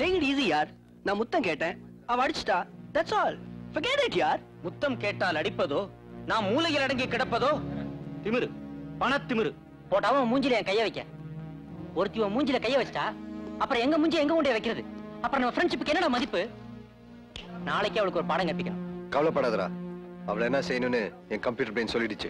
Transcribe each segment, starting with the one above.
Take it easy யார் நான் முத்தம் கேட்டேன் அவ அடிச்சிட்டா தட்ஸ் ஆல் forget it யார் முத்தம் கேட்டால் அடிப்பதோ நான் மூலையில் அடங்கி கிடப்பதோ திமிரு பணத்திமிரு போட்டாவும் மூஞ்சில என் கைய வைக்க ஒருத்தி உன் மூஞ்சில கைய வச்சிட்டா அப்புறம் எங்க மூஞ்சி எங்க கொண்டே வைக்கிறது அப்புறம் நம்ம ஃப்ரெண்ட்ஷிப்புக்கு என்னடா மதிப்பு நாளைக்கு அவளுக்கு ஒரு பாடம் கற்பிக்கணும் கவலைப்படாதடா அவளை என்ன செய்யணும்னு என் கம்ப்யூட்டர் பிரெயின் சொல்லிடுச்சு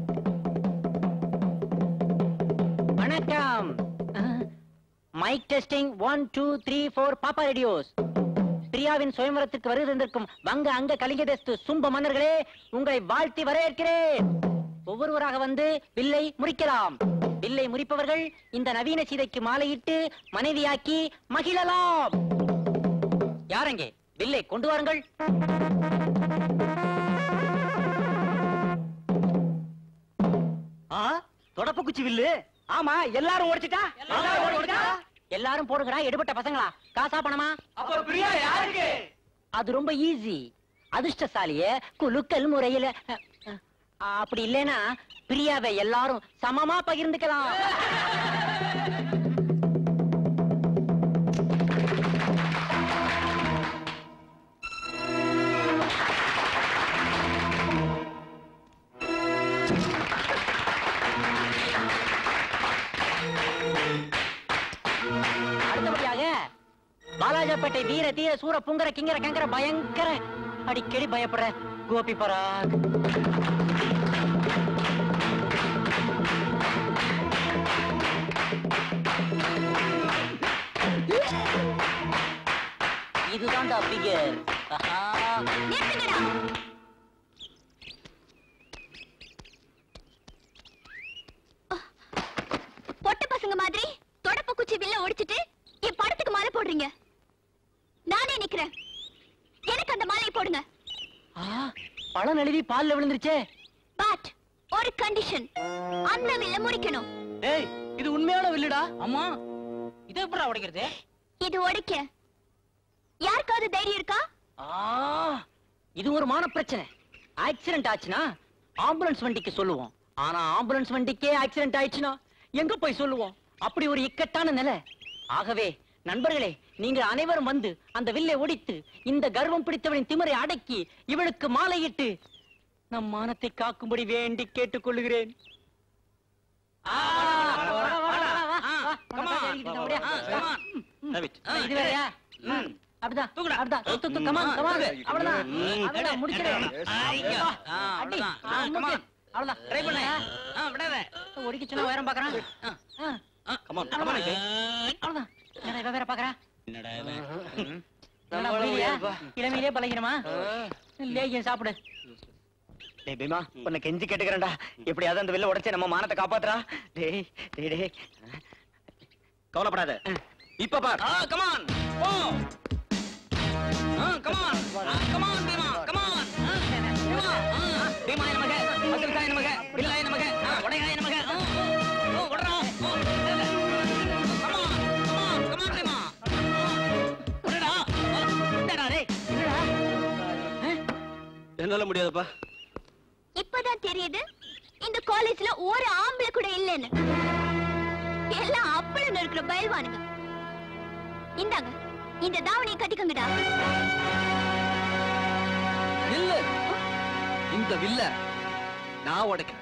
வணக்கம் mike testing one two three four பாப்பா ரேடியோஸ் பிரியாவின் சுயம்பரத்திற்கு வருகின்றிருக்கும் வங்க அங்க கலிங்கதேஸ்து சும்ப மன்னர்களே உங்களை வாழ்த்தி வரவேற்கிறேன் ஒவ்வொருவராக வந்து வில்லை முறிக்கலாம் வில்லை முறிப்பவர்கள் இந்த நவீன சீதைக்கு மாலையிட்டு மனைவியாக்கி மகிழலாம் யாரங்கே வில்லை கொண்டு வாருங்கள் ஆ தொடப்பு குச்சி வில்லு ஆமா எல்லாரும் ஓடிச்சிட்டா எல்லாரும் ஓடிச்சிட்டா எல்லாரும் போடுங்கடா எடுபட்ட பசங்களா காசா பணமா அப்ப பிரியா யாருக்கு அது ரொம்ப ஈஸி அதிர்ஷ்டசாலிய குலுக்கல் முறையில அ, அ, அப்படி இல்லைன்னா பிரியாவை எல்லாரும் சமமா பகிர்ந்துக்கலாம் அடுத்தபடியாக பாலாஜப்பேட்டை வீர தீர சூர புங்கர கிங்கர கங்கர பயங்கர அடிக்கடி பயப்படுற கோபி பராக் இதுதான்டா பிகர் பொட்ட பசங்க மாதிரி தொடப்ப குச்சி வில்ல ஒடிச்சிட்டு என் படத்துக்கு மாலை போடுறீங்க நானே நிக்கிறேன் எனக்கு அந்த மாலையை போடுங்க பழம் நழுவி பால்ல விழுந்துருச்சே பட் ஒரு கண்டிஷன் அந்த வில்ல முடிக்கணும் டேய் இது உண்மையான வில்லுடா அம்மா இதை எப்படா உடைக்கிறது இது ஒடிக்க யாருக்காவது தைரியம் இருக்கா ஆ, இது ஒரு மான பிரச்சனை ஆக்சிடென்ட் ஆச்சுன்னா ஆம்புலன்ஸ் வண்டிக்கு சொல்லுவோம் ஆனா ஆம்புலன்ஸ் வண்டிக்கே ஆக்சிடென்ட் ஆயிடுச்சுன்னா எங்க போய் சொல்லுவோம் அப்படி ஒரு இக்கட்டான நிலை ஆகவே நண்பர்களே நீங்கள் அனைவரும் வந்து அந்த வில்லை ஒடித்து இந்த கர்வம் பிடித்தவனின் திமிரை அடக்கி இவளுக்கு மாலையிட்டு நம் மானத்தை காக்கும்படி வேண்டி கேட்டுக்கொள்கிறேன் ஆ, வா, வா, வா, வா, வா. come on. சரிக்கிட்டு அப்படியே. ஆ, come on. David. ஆ, இது வேறயா ம். அப்படிதான் அப்படிதான் து, து, து, come on, come on. அவ்வளவுதான் ம். அவ்வளவுதான் முடிச்சிடு Yes. ஐயா. ஆ, அடி. அவ்வளவுதான். ஆ, ஆ, come on. முடிச்சு. அவ்வளவுதான் Try பண்ணு. ஆ, ஆ, விடாத. ஒடிக்க சொன்னா உயரம் பாக்குறான் ஆ, ஆ, ஆ, come on, come on, Ajay. அவ்வளவுதான் என்னடா இவ வேற பாக்குறா என்னடா இவன்? ம். என்னடா முடியலையா இளமையிலே பழகிறமா லேகியம் சாப்பிடு டேய் பீமா உன்னை கெஞ்சி கேட்டுக்கிறேன்டா எப்படியாவது அந்த வில்ல உடைச்சு நம்ம மானத்தை காப்பாத்துறா டேய் டேய் டேய் கவலைப்படாத இப்ப பார் ஆ கம் ஆன் ஓ ஆ come on come on Bhima come on Bhima ஆ பீமா நமக அசுல்காய நமக பில்லாய நமக ஆ உடையாய நமக ஆ, ஓ ஓ உடறா ஓ come on come on come on Bhima உடடா உடடா டேய் என்னால முடியாதுப்பா இப்பதான் தெரியுது இந்த காலேஜ்ல ஒரு ஆம்பளை கூட இல்லைன்னு எல்லாம் அப்பளம் இருக்கிற பயில்வானுங்க இந்தாங்க இந்த தாவணியை கட்டிக்கங்கடா இல்ல இந்த வில்ல நான் உடைக்கிறேன்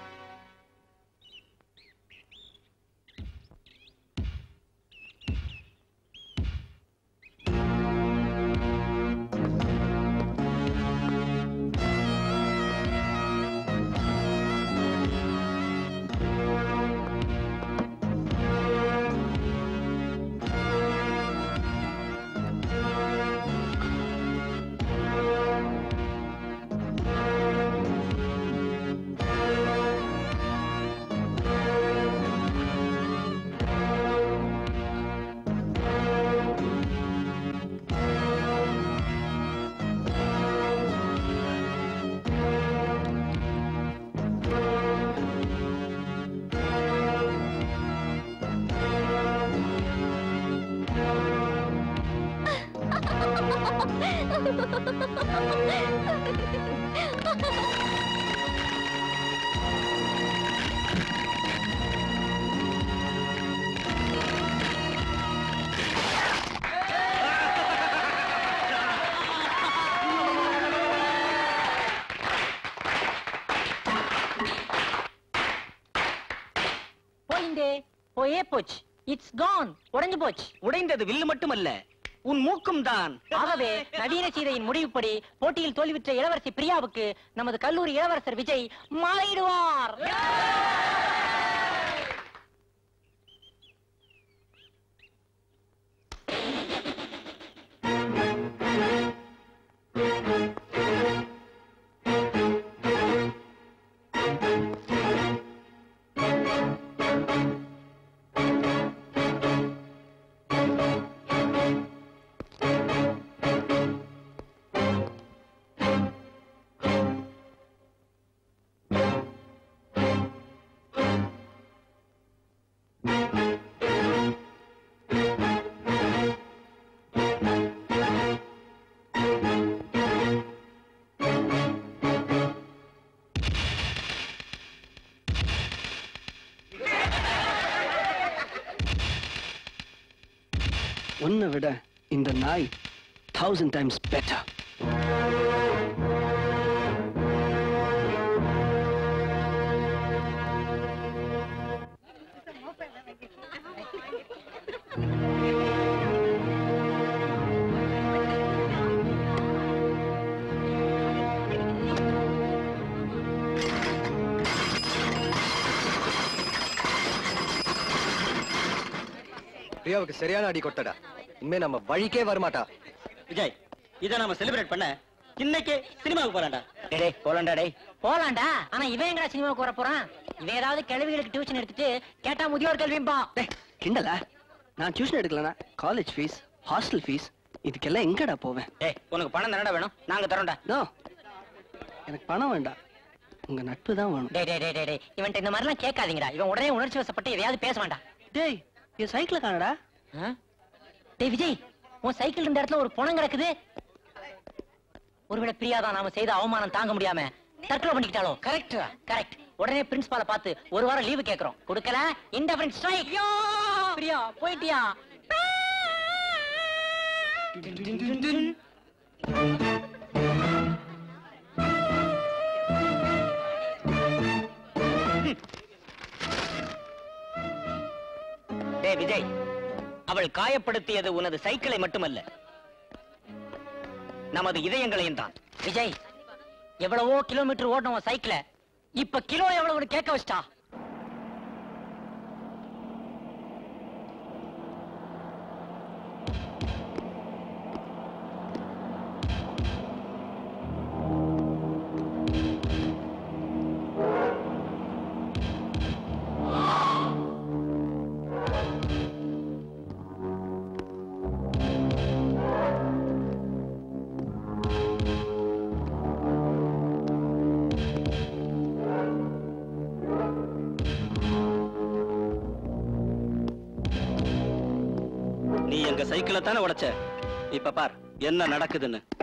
போயே போச்சு இட்ஸ் கான் உடைஞ்சு போச்சு உடைந்தது வில்லு மட்டுமல்ல உன் மூக்கும் தான் ஆகவே நவீன சீதையின் முடிவுப்படி போட்டியில் தோல்வியுற்ற இளவரசி பிரியாவுக்கு நமது கல்லூரி இளவரசர் விஜய் மாலையிடுவார் உன்னை விட இந்த நாய் தௌசண்ட் டைம்ஸ் பெட்டர் பிரியாவுக்கு சரியான அடி கொட்டடா இனிமே நம்ம வழிக்கே வரமாட்டா விஜய் இத நாம செலிப்ரேட் பண்ண இன்னைக்கு சினிமாவுக்கு போறான்டா டேய் போலாண்டா டேய் போலாண்டா ஆனா இவன் எங்கடா சினிமாவுக்கு வர போறான் இவன் ஏதாவது கிழவிகளுக்கு டியூஷன் எடுத்துட்டு கேட்டா முதியோர் கல்விம்பா டேய் கிண்டலா நான் டியூஷன் எடுக்கலனா காலேஜ் ஃபீஸ் ஹாஸ்டல் ஃபீஸ் இதுக்கெல்லாம் எங்கடா போவேன் டேய் உனக்கு பணம் தானடா வேணும் நாங்க தரோம்டா நோ எனக்கு பணம் வேண்டாம் உங்க நட்பு தான் வேணும் டேய் டேய் டேய் டேய், டேய் இவன்ட்ட இந்த மாதிரிலாம் கேட்காதீங்கடா இவன் உடனே உணர்ச்சி வசப்பட்டு எதையாவது பேச வேண்டாம் டேய் என் சைக்கிள் காணடா ஆ? டேய் விஜய் உன் சைக்கிள் இருந்த இடத்துல ஒரு பணம் கிடக்குது ஒருவேளை பிரியாதான் நாம செய்த அவமானம் தாங்க முடியாம தற்கொலை பண்ணிக்கிட்டாலோ கரெக்ட் கரெக்ட் உடனே பிரின்சிபால பார்த்து ஒரு வாரம் லீவு கேக்குறோம் கொடுக்கல இந்த ஃப்ரெண்ட் ஸ்ட்ரைக் பிரியா போயிட்டியா டேய் விஜய் அவள் காயப்படுத்தியது உனது சைக்கிளை மட்டுமல்ல நமது இதயங்களையும் தான் விஜய் எவ்வளவோ கிலோமீட்டர் ஓடணும் உன் சைக்கிள இப்ப கிலோ எவ்வளவுன்னு கேட்க வச்சிட்டா நீ எங்க சைக்கிளை தானே உடைச்ச இப்ப பார் என்ன நடக்குதுன்னு